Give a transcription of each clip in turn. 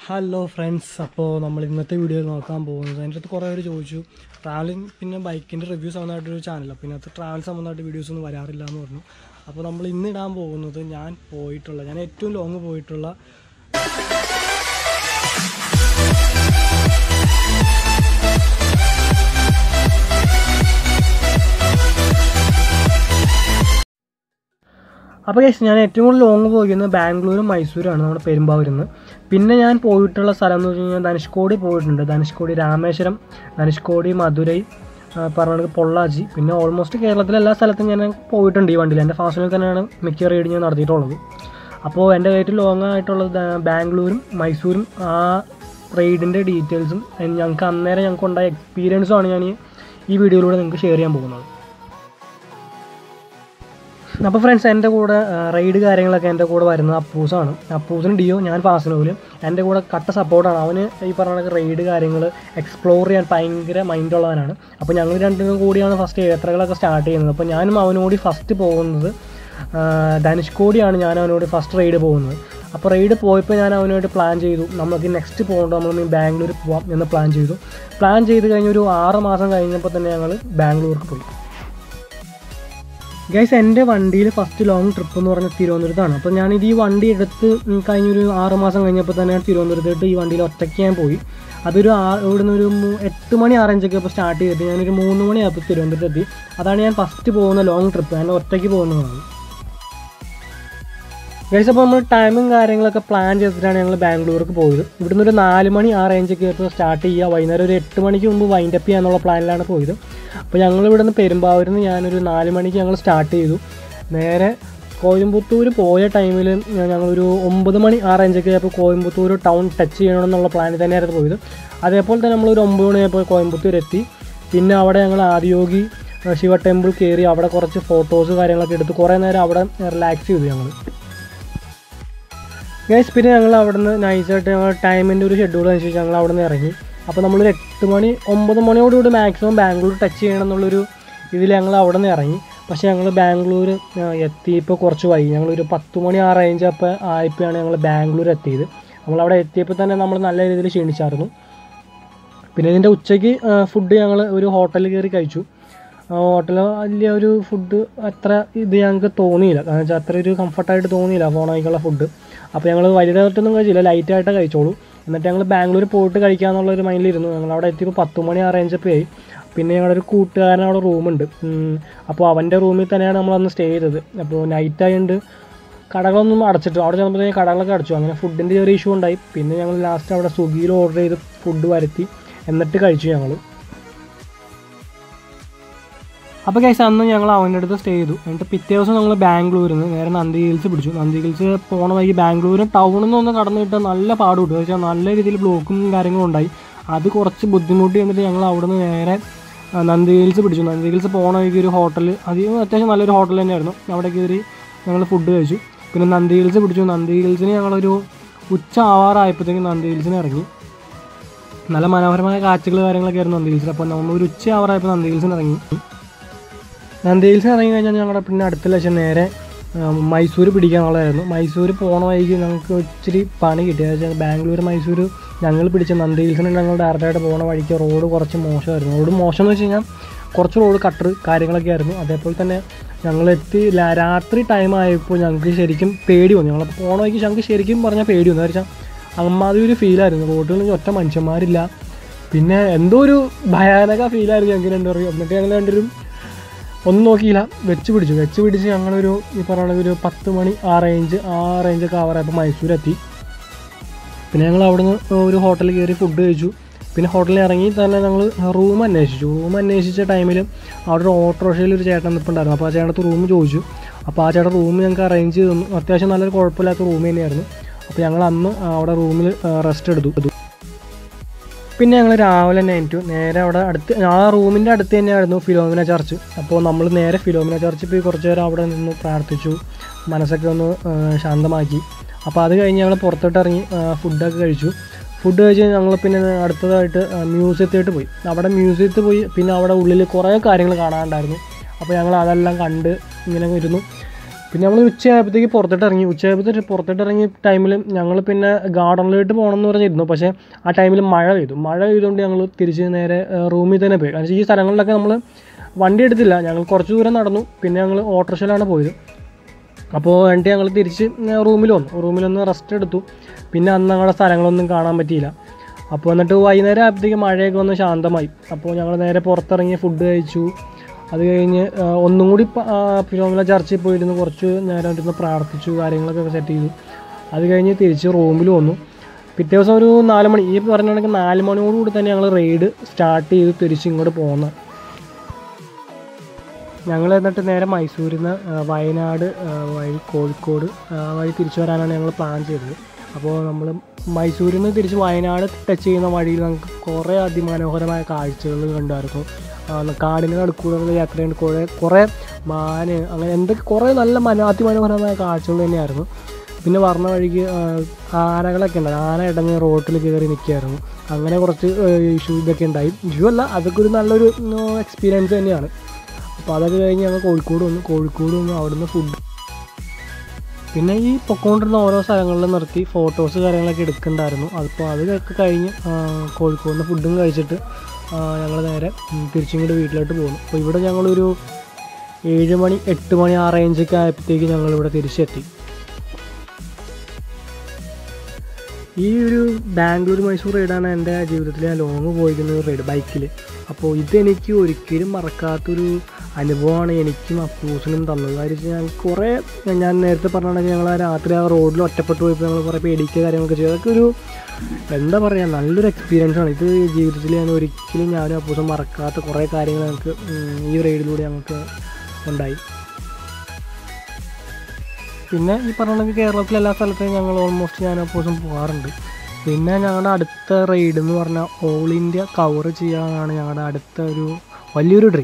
Hello friends അപ്പോൾ നമ്മൾ ഇന്നത്തെ വീഡിയോയിൽ നോക്കാൻ പോകുന്നത് അതിൻ്റെ അടുത്ത് കുറേ പേര് ചോദിച്ചു ട്രാവലിംഗ് പിന്നെ ബൈക്കിൻ്റെ റിവ്യൂ സംബന്ധമായിട്ടൊരു ചാനൽ അപ്പോൾ ഇതിനകത്ത് ട്രാവൽ സംബന്ധമായിട്ട് വീഡിയോസ് ഒന്നും വരാറില്ല എന്ന് പറഞ്ഞു അപ്പോൾ നമ്മൾ ഇന്ന് ഇടാൻ പോകുന്നത് ഞാൻ പോയിട്ടുള്ള ഞാൻ ഏറ്റവും ലോങ് പോയിട്ടുള്ള അപ്പോൾ ഗൈസ് ഞാൻ ഏറ്റവും കൂടുതൽ ലോങ് പോയിരുന്നത് ബാംഗ്ലൂരും മൈസൂരാണ് നമ്മുടെ പെരുമ്പാവൂരിൽ നിന്ന് പിന്നെ ഞാൻ പോയിട്ടുള്ള സ്ഥലം എന്ന് വെച്ച് കഴിഞ്ഞാൽ ധനുഷ്കോടി പോയിട്ടുണ്ട് ധനുഷ്കോടി രാമേശ്വരം ധനുഷ്കോടി മധുരൈ ആ, പറഞ്ഞത് പൊള്ളാച്ചി പിന്നെ ഓൾമോസ്റ്റ് കേരളത്തിലെ എല്ലാ സ്ഥലത്തും ഞാൻ പോയിട്ടുണ്ട് ഈ വണ്ടിയിൽ എൻ്റെ ഫാസ്റ്റിൽ തന്നെയാണ് മിക്ക റൈഡ് ഞാൻ നടത്തിയിട്ടുള്ളത് അപ്പോൾ എൻ്റെ ഏറ്റവും ലോങ് ആയിട്ടുള്ളത് ദാ- ബാംഗ്ലൂരും മൈസൂരും ആ റൈഡിൻ്റെ ഡീറ്റെയിൽസും ഞങ്ങൾക്ക് അന്നേരം ഞങ്ങൾക്ക് ഉണ്ടായ എക്സ്പീരിയൻസും ആണ് ഞാൻ ഈ- ഈ വീഡിയോയിലൂടെ നിങ്ങൾക്ക് ഷെയർ ചെയ്യാൻ പോകുന്നത് അപ്പോൾ ഫ്രണ്ട്സ് എൻ്റെ കൂടെ റൈഡ് കാര്യങ്ങളൊക്കെ എൻ്റെ കൂടെ വരുന്നത് അപ്പൂസാണ് അപ്പൂസിന് ഡിയോ ഞാൻ ഫാസിനോലും എൻ്റെ കൂടെ കട്ട സപ്പോർട്ടാണ് അവന് ഈ പറഞ്ഞ കണക്ക് റൈഡ് കാര്യങ്ങൾ എക്സ്പ്ലോർ ചെയ്യാൻ ഭയങ്കര മൈൻഡുള്ളവനാണ് അപ്പോൾ ഞങ്ങൾ രണ്ടുപേരും കൂടിയാണ് ഫസ്റ്റ് യാത്രകളൊക്കെ സ്റ്റാർട്ട് ചെയ്യുന്നത് അപ്പോൾ ഞാനും അവനോട് ഫസ്റ്റ് പോകുന്നത് ആ, ധനുഷ്കോടിയാണ് ഞാൻ അവനോട് ഫസ്റ്റ് റൈഡ് പോകുന്നത് അപ്പോൾ റൈഡ് പോയപ്പോൾ ഞാൻ അവനോട് പ്ലാൻ ചെയ്തു നമുക്ക് നെക്സ്റ്റ് പോകേണ്ട നമ്മൾ ബാംഗ്ലൂർ പോവാം എന്ന് പ്ലാൻ ചെയ്തു പ്ലാൻ ചെയ്ത് കഴിഞ്ഞ് ഒരു ആറ് മാസം കഴിഞ്ഞപ്പോൾ തന്നെ ഞങ്ങൾ ബാംഗ്ലൂർക്ക് പോയി ഗൈസ് എൻ്റെ വണ്ടിയിൽ ഫസ്റ്റ് ലോങ് ട്രിപ്പ് എന്ന് പറഞ്ഞാൽ തിരുവനന്തപുരത്താണ് അപ്പോൾ ഞാനിത് ഈ വണ്ടി എടുത്ത് ഉം, കഴിഞ്ഞൊരു ആറ് മാസം കഴിഞ്ഞപ്പോൾ തന്നെ ഞാൻ തിരുവനന്തപുരത്തോട്ട് ഈ വണ്ടിയിൽ ഒറ്റയ്ക്ക് ഞാൻ പോയി അതൊരു ആ ഇവിടുന്ന് ഒരു മൂ- എട്ട് മണി ആറഞ്ചൊക്കെ അപ്പോൾ സ്റ്റാർട്ട് ചെയ്തിട്ട് ഞാനൊരു മൂന്ന് മണിയായപ്പോൾ തിരുവനന്തപുരത്ത് എത്തി അതാണ് ഞാൻ ഫസ്റ്റ് പോകുന്ന ലോങ് ട്രിപ്പ് ഞാൻ ഒറ്റയ്ക്ക് പോകുന്നതാണ് ഗൈസ് അപ്പോൾ നമ്മൾ ടൈമും കാര്യങ്ങളൊക്കെ പ്ലാൻ ചെയ്തിട്ടാണ് ഞങ്ങൾ ബാംഗ്ലൂർക്ക് പോയത് ഇവിടുന്ന് ഒരു നാല് മണി ആ റേഞ്ചൊക്കെ ആയപ്പോൾ സ്റ്റാർട്ട് ചെയ്യുക വൈകുന്നേരം ഒരു എട്ട് മണിക്ക് മുമ്പ് വൈൻഡ് അപ്പ് ചെയ്യാന്നുള്ള പ്ലാനിലാണ് പോയത് അപ്പോൾ ഞങ്ങൾ ഇവിടുന്ന് പെരുമ്പാവൂരിൽ നിന്ന് ഞാനൊരു നാല് മണിക്ക് ഞങ്ങൾ സ്റ്റാർട്ട് ചെയ്തു നേരെ കോയമ്പത്തൂർ പോയ ടൈമിൽ ഞങ്ങളൊരു ഒമ്പത് മണി ആ റേഞ്ചൊക്കെ ആയപ്പോൾ കോയമ്പത്തൂർ ടൗൺ ടച്ച് ചെയ്യണമെന്നുള്ള പ്ലാനിൽ തന്നെയായിരുന്നു പോയത് അതേപോലെ തന്നെ നമ്മളൊരു ഒമ്പത് മണിയായപ്പോൾ കോയമ്പത്തൂർ എത്തി പിന്നെ അവിടെ ഞങ്ങൾ ആദിയോഗി ഏഹ്, ശിവ ടെമ്പിൾ കയറി അവിടെ കുറച്ച് ഫോട്ടോസ് കാര്യങ്ങളൊക്കെ എടുത്ത് കുറേ നേരം അവിടെ റിലാക്സ് ചെയ്തു ഞങ്ങൾ ഗൈസ് പിന്നെ ഞങ്ങൾ അവിടെ നിന്ന് നൈസായിട്ട് ഞങ്ങൾ ടൈമിൻ്റെ ഒരു ഷെഡ്യൂൾ അനുസരിച്ച് ഞങ്ങൾ അവിടെ നിന്ന് ഇറങ്ങി അപ്പോൾ നമ്മളൊരു എട്ട് മണി ഒമ്പത് മണിയോടുകൂടി മാക്സിമം ബാംഗ്ലൂർ ടച്ച് ചെയ്യണം എന്നുള്ളൊരു ഇതിൽ ഞങ്ങൾ അവിടെ നിന്ന് ഇറങ്ങി പക്ഷേ ഞങ്ങൾ ബാംഗ്ലൂർ എത്തിയപ്പോൾ കുറച്ച് വൈകി ഞങ്ങളൊരു പത്ത് മണി ആ റേഞ്ച് അപ്പോൾ ആയപ്പോഴാണ് ഞങ്ങൾ ബാംഗ്ലൂർ എത്തിയത് നമ്മളവിടെ എത്തിയപ്പോൾ തന്നെ നമ്മൾ നല്ല രീതിയിൽ ക്ഷീണിച്ചായിരുന്നു പിന്നെ ഇതിൻ്റെ ഉച്ചയ്ക്ക് ഫുഡ് ഞങ്ങൾ ഒരു ഹോട്ടലിൽ കയറി കഴിച്ചു ഹോട്ടൽ വലിയ ഒരു ഫുഡ് അത്ര ഇത് ഞങ്ങൾക്ക് തോന്നിയില്ല കാരണം വെച്ചാൽ അത്ര ഒരു കംഫർട്ടായിട്ട് തോന്നിയില്ല ഫോണായിക്കുള്ള ഫുഡ് അപ്പോൾ ഞങ്ങൾ വലുതായിട്ടൊന്നും കഴിച്ചില്ല ലൈറ്റായിട്ട് കഴിച്ചോളൂ എന്നിട്ട് ഞങ്ങൾ ബാംഗ്ലൂർ പോയിട്ട് കഴിക്കാന്നുള്ള ഒരു മൈൻഡിലിരുന്നു ഞങ്ങൾ അവിടെ എത്തിയപ്പോൾ പത്ത് മണി ആ റേഞ്ചപ്പോൾ ആയി പിന്നെ ഞങ്ങളുടെ ഒരു കൂട്ടുകാരൻ അവിടെ റൂമുണ്ട് അപ്പോൾ അവൻ്റെ റൂമിൽ തന്നെയാണ് നമ്മൾ അന്ന് സ്റ്റേ ചെയ്തത് അപ്പോൾ നൈറ്റ് ആയതുകൊണ്ട് കടകളൊന്നും അടച്ചിട്ടു അവിടെ ചെന്നപ്പോഴത്തേക്ക് കടകളൊക്കെ അടച്ചു അങ്ങനെ ഫുഡിൻ്റെ ചെറിയ ഇഷ്യൂ ഉണ്ടായി പിന്നെ ഞങ്ങൾ ലാസ്റ്റ് അവിടെ സ്വിഗ്ഗിയിൽ ഓർഡർ ചെയ്ത് ഫുഡ് വരുത്തി എന്നിട്ട് കഴിച്ചു ഞങ്ങൾ അപ്പോൾ കഴിച്ച അന്ന് ഞങ്ങൾ അവൻ്റെ അടുത്ത് സ്റ്റേ ചെയ്തു എന്നിട്ട് പിറ്റേ ദിവസം ഞങ്ങൾ ബാംഗ്ലൂരിൽ നിന്ന് നേരെ നന്ദി ഹിൽസ് പിടിച്ചു നന്ദി ഹിൽസ് പോണ വഴിക്ക് ബാംഗ്ലൂരും ടൗണിൽ നിന്നൊന്ന് കടന്നു കിട്ടാൻ നല്ല പാട് കിട്ടും വെച്ചാൽ നല്ല രീതിയിൽ ബ്ലോക്കും കാര്യങ്ങളും ഉണ്ടായി അത് കുറച്ച് ബുദ്ധിമുട്ടി എന്നിട്ട് ഞങ്ങൾ അവിടെ നിന്ന് നേരെ ആ, നന്ദി ഹിൽസ് പിടിച്ചു നന്ദി ഹിൽസ് പോണ വഴിക്ക് ഒരു ഹോട്ടൽ അധികം അത്യാവശ്യം നല്ലൊരു ഹോട്ടൽ തന്നെയായിരുന്നു അവിടെ കയറി ഞങ്ങൾ ഫുഡ് കഴിച്ചു പിന്നെ നന്ദി ഹിൽസ് പിടിച്ചു നന്ദി ഹിൽസിന് ഞങ്ങളൊരു ഉച്ച ആവാറായപ്പോഴത്തേക്കും നന്ദി ഹിൽസിന് ഇറങ്ങി നല്ല മനോഹരമായ കാഴ്ചകൾ കാര്യങ്ങളൊക്കെ ആയിരുന്നു നന്ദി ഹിൽസിൽ അപ്പോൾ നമ്മൾ ഒരു ഉച്ച ആവാറായപ്പോൾ നന്ദി ഹിൽസിന് ഇറങ്ങി നന്ദി ഹിൽസിൽ ഇറങ്ങി കഴിഞ്ഞാൽ ഞങ്ങളുടെ പിന്നെ അടുത്ത ലക്ഷ്യം നേരെ മൈസൂർ പിടിക്കാനുള്ളതായിരുന്നു മൈസൂർ പോണ വഴിക്ക് ഞങ്ങൾക്ക് ഇച്ചിരി പണി കിട്ടി അതായത് വെച്ചാൽ ബാംഗ്ലൂർ മൈസൂർ ഞങ്ങൾ പിടിച്ച നന്ദി ഹിൽസിന് ഞങ്ങൾ ഡയറക്റ്റായിട്ട് പോണ വഴിക്ക് റോഡ് കുറച്ച് മോശമായിരുന്നു റോഡ് മോശം എന്ന് വെച്ച് കഴിഞ്ഞാൽ കുറച്ച് റോഡ് കട്ടർ കാര്യങ്ങളൊക്കെ ആയിരുന്നു അതേപോലെ തന്നെ ഞങ്ങൾ എത്തി ല- രാത്രി ടൈം ആയപ്പോൾ ഞങ്ങൾക്ക് ശരിക്കും പേടി വന്നു ഞങ്ങൾ പോണ വഴിക്ക് ഞങ്ങൾക്ക് ശരിക്കും പറഞ്ഞാൽ പേടി വന്നു വെച്ചാൽ അമ്മാതിരി ഒരു ഫീലായിരുന്നു റോഡുകളിൽ ഒറ്റ മനുഷ്യന്മാരില്ല പിന്നെ എന്തോ ഒരു ഭയാനക ഫീലായിരുന്നു ഞങ്ങൾക്ക് രണ്ടുപേരും എന്നിട്ട് ഞങ്ങൾ രണ്ടുപേരും ഒന്നും നോക്കിയില്ല വെച്ച് പിടിച്ചു വെച്ച് പിടിച്ച് ഞങ്ങളൊരു ഈ പറയുന്ന ഒരു പത്ത് മണി ആ റേഞ്ച് ആ റേഞ്ചൊക്കെ ആവാറായപ്പോൾ മൈസൂർ എത്തി പിന്നെ ഞങ്ങൾ അവിടുന്ന് ഒരു ഹോട്ടലിൽ കയറി ഫുഡ് കഴിച്ചു പിന്നെ ഹോട്ടലിൽ ഇറങ്ങി തന്നെ ഞങ്ങൾ റൂം അന്വേഷിച്ചു റൂം അന്വേഷിച്ച ടൈമിൽ അവിടെ ഒരു ഓട്ടോറിക്ഷയിൽ ഒരു ചേട്ടൻ നിൽപ്പുണ്ടായിരുന്നു അപ്പോൾ ആ ചേട്ടത്ത് റൂം ചോദിച്ചു അപ്പോൾ ആ ചേട്ടൻ റൂം ഞങ്ങൾക്ക് അറേഞ്ച് ചെയ്ത് തന്നു അത്യാവശ്യം നല്ലൊരു കുഴപ്പമില്ലാത്ത റൂം തന്നെയായിരുന്നു അപ്പോൾ ഞങ്ങൾ അന്ന് അവിടെ റൂമിൽ റെസ്റ്റ് എടുത്തു പിന്നെ ഞങ്ങൾ രാവിലെ തന്നെ എണീറ്റു നേരെ അവിടെ അടുത്ത് ആ റൂമിൻ്റെ അടുത്ത് തന്നെയായിരുന്നു ഫിലോമിന ചർച്ച് അപ്പോൾ നമ്മൾ നേരെ ഫിലോമിന ചർച്ചിൽ പോയി കുറച്ച് നേരം അവിടെ നിന്ന് പ്രാർത്ഥിച്ചു മനസ്സൊക്കെ ഒന്ന് ആ, ശാന്തമാക്കി അപ്പോൾ അത് കഴിഞ്ഞ് ഞങ്ങൾ പുറത്തോട്ട് ഇറങ്ങി ആ, ഫുഡൊക്കെ കഴിച്ചു ഫുഡ് കഴിച്ച് ഞങ്ങൾ പിന്നെ അടുത്തതായിട്ട് ആ, മ്യൂസിയത്തിലോട്ട് പോയി അവിടെ മ്യൂസിയത്തിൽ പോയി പിന്നെ അവിടെ ഉള്ളിൽ കുറേ കാര്യങ്ങൾ കാണാനുണ്ടായിരുന്നു അപ്പോൾ ഞങ്ങൾ അതെല്ലാം കണ്ട് ഇങ്ങനെ ഇരുന്നു പിന്നെ നമ്മൾ ഉച്ചയായപ്പോഴത്തേക്ക് പുറത്തോട്ട് ഇറങ്ങി ഉച്ചയായപ്പോഴത്തേക്ക് പുറത്തോട്ട് ഇറങ്ങിയ ടൈമിൽ ഞങ്ങൾ പിന്നെ ഗാർഡനിലോട്ട് പോകണം എന്ന് പറഞ്ഞിരുന്നു പക്ഷേ ആ ടൈമിൽ മഴ പെയ്തു മഴ പെയ്തുകൊണ്ട് ഞങ്ങൾ തിരിച്ച് നേരെ റൂമിൽ തന്നെ പോയി കാരണം ഈ സ്ഥലങ്ങളിലൊക്കെ നമ്മൾ വണ്ടി എടുത്തില്ല ഞങ്ങൾ കുറച്ച് ദൂരം നടന്നു പിന്നെ ഞങ്ങൾ ഓട്ടോറിക്ഷയിലാണ് പോയത് അപ്പോൾ എന്നിട്ട് ഞങ്ങൾ തിരിച്ച് റൂമിൽ വന്നു റൂമിൽ ഒന്ന് റെസ്റ്റ് എടുത്തു പിന്നെ അന്ന് ഞങ്ങളുടെ സ്ഥലങ്ങളൊന്നും കാണാൻ പറ്റിയില്ല അപ്പോൾ എന്നിട്ട് വൈകുന്നേരം ആയപ്പോഴത്തേക്ക് മഴയൊക്കെ ഒന്ന് ശാന്തമായി അപ്പോൾ ഞങ്ങൾ നേരെ പുറത്തിറങ്ങി ഫുഡ് കഴിച്ചു അത് കഴിഞ്ഞ് ആ, ഒന്നും കൂടി ഫിലോമില ചർച്ചിൽ പോയിരുന്നു കുറച്ച് നേരം ഇരുന്ന് പ്രാർത്ഥിച്ചു കാര്യങ്ങളൊക്കെ സെറ്റ് ചെയ്തു അത് കഴിഞ്ഞ് തിരിച്ച് റൂമിൽ വന്നു പിറ്റേ ദിവസം ഒരു നാല് മണി ഈ പറഞ്ഞ കണക്ക് നാല് മണിയോടുകൂടി തന്നെ ഞങ്ങൾ റെയ്ഡ് സ്റ്റാർട്ട് ചെയ്ത് തിരിച്ച് ഇങ്ങോട്ട് പോകുന്നത് ഞങ്ങൾ എന്നിട്ട് നേരെ മൈസൂരിൽ നിന്ന് ആ, വയനാട് ആ, വഴി കോഴിക്കോട് ആ, വഴി തിരിച്ചു വരാനാണ് ഞങ്ങൾ പ്ലാൻ ചെയ്തത് അപ്പോൾ നമ്മൾ മൈസൂരിൽ നിന്ന് തിരിച്ച് വയനാട് ടച്ച് ചെയ്യുന്ന വഴിയിൽ നമുക്ക് കുറേ അതിമനോഹരമായ കാഴ്ചകൾ കണ്ടായിരുന്നു ആ, കാടിന് നടുക്കൂടെയുള്ള യാത്രയുണ്ട് കുറേ കുറേ മാന് അങ്ങനെ എന്തൊക്കെ കുറേ നല്ല മന അതിമനോഹരമായ കാഴ്ചകൾ തന്നെയായിരുന്നു പിന്നെ പറഞ്ഞ വഴിക്ക് ആ, ആനകളൊക്കെ ഉണ്ട് ആന ഇടഞ്ഞ് റോട്ടിൽ കയറി നിൽക്കുകയായിരുന്നു അങ്ങനെ കുറച്ച് ഇഷ്യൂ ഇതൊക്കെ ഉണ്ടായി ഇഷ്യൂ അല്ല അതൊക്കെ ഒരു നല്ലൊരു എക്സ്പീരിയൻസ് തന്നെയാണ് അപ്പോൾ അതൊക്കെ കഴിഞ്ഞ് ഞങ്ങൾ കോഴിക്കോട് വന്നു കോഴിക്കോട് വന്നു അവിടുന്ന് ഫുഡ് പിന്നെ ഈ പൊക്കോണ്ടിരുന്ന ഓരോ സ്ഥലങ്ങളിൽ നിർത്തി ഫോട്ടോസ് കാര്യങ്ങളൊക്കെ എടുക്കണ്ടായിരുന്നു അതിപ്പോൾ അതൊക്കെ കഴിഞ്ഞ് ആ, കോഴിക്കോട് നിന്ന് ഫുഡും കഴിച്ചിട്ട് ഞങ്ങൾ നേരെ ഉം, തിരിച്ചിങ്ങോട്ട് വീട്ടിലോട്ട് പോകുന്നു അപ്പോൾ ഇവിടെ ഞങ്ങളൊരു ഏഴ് മണി എട്ട് മണി ആ റേഞ്ചൊക്കെ ആയപ്പോഴത്തേക്ക് ഞങ്ങളിവിടെ തിരിച്ചെത്തി ഈ ഒരു ബാംഗ്ലൂർ മൈസൂർ റൈഡാണ് എൻ്റെ ജീവിതത്തിൽ ഞാൻ ലോങ് പോയിരിക്കുന്ന ഒരു റൈഡ് ബൈക്കിൽ അപ്പോൾ ഇതെനിക്ക് ഒരിക്കലും മറക്കാത്തൊരു അനുഭവമാണ് എനിക്കും അപ്പൂസിനും തന്നത് കാര്യം വെച്ചാൽ ഞാൻ കുറേ ഞാൻ നേരത്തെ പറഞ്ഞാണെങ്കിൽ ഞങ്ങൾ ആ രാത്രി ആ റോഡിൽ ഒറ്റപ്പെട്ട് പോയപ്പോൾ ഞങ്ങൾ കുറേ പേടിക്കുക കാര്യങ്ങളൊക്കെ ചെയ്തു അതൊക്കെ ഒരു എന്താ പറയുക നല്ലൊരു എക്സ്പീരിയൻസ് ആണ് ഇത് ജീവിതത്തിൽ ഞാൻ ഒരിക്കലും ഞാനും അപ്പൂസും മറക്കാത്ത കുറേ കാര്യങ്ങൾ ഞങ്ങൾക്ക് ഉം, ഈ റൈഡിലൂടെ ഞങ്ങൾക്ക് ഉണ്ടായി പിന്നെ ഈ പറഞ്ഞ കേരളത്തിലെ എല്ലാ സ്ഥലത്തും ഞങ്ങൾ ഓൾമോസ്റ്റ് ഞാൻ അപ്പോസും പോകാറുണ്ട് പിന്നെ ഞങ്ങളുടെ അടുത്ത റൈഡ് എന്ന് പറഞ്ഞാൽ ഓൾ ഇന്ത്യ കവർ ചെയ്യാനാണ് ഞങ്ങളുടെ അടുത്ത ഒരു വലിയൊരു ഡ്രീം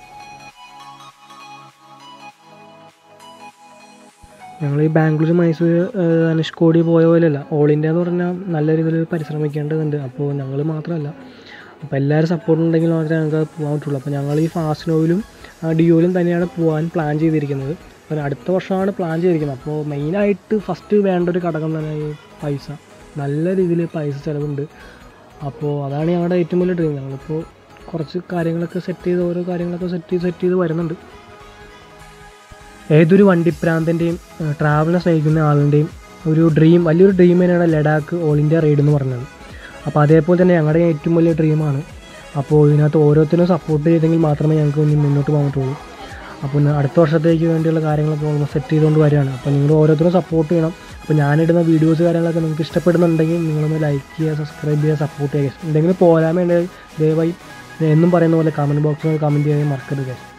ഞങ്ങൾ ഈ ബാംഗ്ലൂർ മൈസൂർ ഏഹ്, ധനുഷ്കോടി പോയ പോലെയല്ല ഓൾ ഇന്ത്യ എന്ന് പറഞ്ഞാൽ നല്ല രീതിയിൽ പരിശ്രമിക്കേണ്ടതുണ്ട് അപ്പോൾ ഞങ്ങൾ മാത്രമല്ല അപ്പോൾ എല്ലാവരും സപ്പോർട്ട് ഉണ്ടെങ്കിൽ മാത്രമേ ഞങ്ങൾക്ക് അത് പോകാൻ പറ്റുള്ളൂ അപ്പോൾ ഞങ്ങൾ ഈ ഫാസ്റ്റിനോയിലും ഡിയോയിലും തന്നെയാണ് പോകാൻ പ്ലാൻ ചെയ്തിരിക്കുന്നത് അപ്പോൾ അടുത്ത വർഷമാണ് പ്ലാൻ ചെയ്തിരിക്കുന്നത് അപ്പോൾ മെയിനായിട്ട് ഫസ്റ്റ് വേണ്ട ഒരു ഘടകം തന്നെ ഈ പൈസ നല്ല രീതിയിൽ പൈസ ചിലവുണ്ട് അപ്പോൾ അതാണ് ഞങ്ങളുടെ ഏറ്റവും വലിയ ഡ്രീം ഞങ്ങളിപ്പോൾ കുറച്ച് കാര്യങ്ങളൊക്കെ സെറ്റ് ചെയ്ത് ഓരോ കാര്യങ്ങളൊക്കെ സെറ്റ് ചെയ്ത് സെറ്റ് ചെയ്ത് വരുന്നുണ്ട് ഏതൊരു വണ്ടിപ്രാന്തൻ്റെയും ട്രാവലിനെ സ്നേഹിക്കുന്ന ആളിൻ്റെയും ഒരു ഡ്രീം വലിയൊരു ഡ്രീം തന്നെയാണ് ലഡാക്ക് ഓൾ ഇന്ത്യ റൈഡ് എന്ന് പറഞ്ഞത് അപ്പോൾ അതേപോലെ തന്നെ ഞങ്ങളുടെ ഏറ്റവും വലിയ ഡ്രീമാണ് അപ്പോൾ ഇതിനകത്ത് ഓരോരുത്തരും സപ്പോർട്ട് ചെയ്തെങ്കിൽ മാത്രമേ ഞങ്ങൾക്ക് ഇനി മുന്നോട്ട് പോകാൻ പറ്റുള്ളൂ അപ്പോൾ ഇന്ന് അടുത്ത വർഷത്തേക്ക് വേണ്ടിയുള്ള കാര്യങ്ങളൊക്കെ നമ്മൾ സെറ്റ് ചെയ്തുകൊണ്ട് വരികയാണ് അപ്പോൾ നിങ്ങൾ ഓരോരുത്തരും സപ്പോർട്ട് ചെയ്യണം അപ്പോൾ ഞാനിടുന്ന വീഡിയോസ് കാര്യങ്ങളൊക്കെ നിങ്ങൾക്ക് ഇഷ്ടപ്പെടുന്നുണ്ടെങ്കിൽ നിങ്ങളൊന്ന് ലൈക്ക് ചെയ്യുക സബ്സ്ക്രൈബ് ചെയ്യുക സപ്പോർട്ട് ചെയ്യുക എന്തെങ്കിലും പോരായ്മ ഉണ്ടെങ്കിൽ ദയവായി എന്നും പറയുന്ന പോലെ കമൻറ്റ് ബോക്സിൽ കമൻറ്റ് ചെയ്യാൻ മറക്കരുത് guys.